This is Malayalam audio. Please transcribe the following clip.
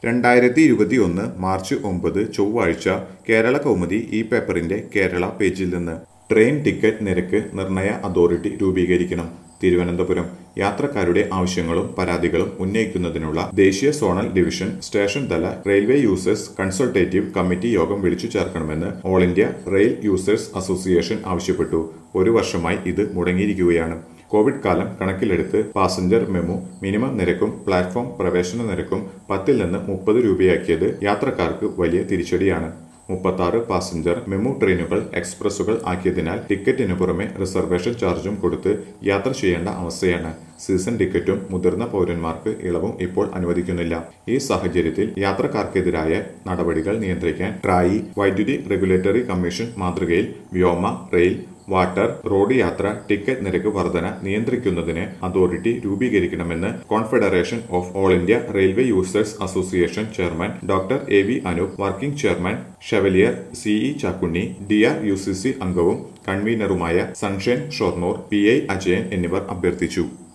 രണ്ടായിരത്തി ഇരുപത്തി ഒന്ന് മാർച്ച് ഒമ്പത് ചൊവ്വാഴ്ച കേരള കൗമുദി ഈ പേപ്പറിന്റെ കേരള പേജിൽ നിന്ന് ട്രെയിൻ ടിക്കറ്റ് നിരക്ക് നിർണയ അതോറിറ്റി രൂപീകരിക്കണം തിരുവനന്തപുരം യാത്രക്കാരുടെ ആവശ്യങ്ങളും പരാതികളും ഉന്നയിക്കുന്നതിനുള്ള ദേശീയ സോണൽ ഡിവിഷൻ സ്റ്റേഷൻ തല റെയിൽവേ യൂസേഴ്സ് കൺസൾട്ടേറ്റീവ് കമ്മിറ്റി യോഗം വിളിച്ചു ചേർക്കണമെന്ന് all India rail users association ആവശ്യപ്പെട്ടു ഒരു വർഷമായി ഇത് മുടങ്ങിയിരിക്കുകയാണ് കോവിഡ് കാലം കണക്കിലെടുത്ത് പാസഞ്ചർ മെമു മിനിമം നിരക്കും പ്ലാറ്റ്ഫോം പ്രവേശന നിരക്കും പത്തിൽ നിന്ന് മുപ്പത് രൂപയാക്കിയത് യാത്രക്കാർക്ക് വലിയ തിരിച്ചടിയാണ് മുപ്പത്താറ് പാസഞ്ചർ മെമു ട്രെയിനുകൾ എക്സ്പ്രസുകൾ ആക്കിയതിനാൽ ടിക്കറ്റിനു പുറമെ റിസർവേഷൻ ചാർജും കൊടുത്ത് യാത്ര ചെയ്യേണ്ട അവസ്ഥയാണ് സീസൺ ടിക്കറ്റും മുതിർന്ന പൗരന്മാർക്ക് ഇളവും ഇപ്പോൾ അനുവദിക്കുന്നില്ല ഈ സാഹചര്യത്തിൽ യാത്രക്കാർക്കെതിരായ നടപടികൾ നിയന്ത്രിക്കാൻ ട്രായി വൈദ്യുതി റെഗുലേറ്ററി കമ്മീഷൻ മാതൃകയിൽ വ്യോമ റെയിൽ വാട്ടർ റോഡ് യാത്ര ടിക്കറ്റ് നിരക്ക് വർധന നിയന്ത്രിക്കുന്നതിന് അതോറിറ്റി രൂപീകരിക്കണമെന്ന് confederation of all India railway users association chairman doctor A V Anoop working chairman chevalier CE Chakkunni D R U C C അംഗവും കൺവീനറുമായ sunshine Shoranur P I Ajayan എന്നിവർ അഭ്യർത്ഥിച്ചു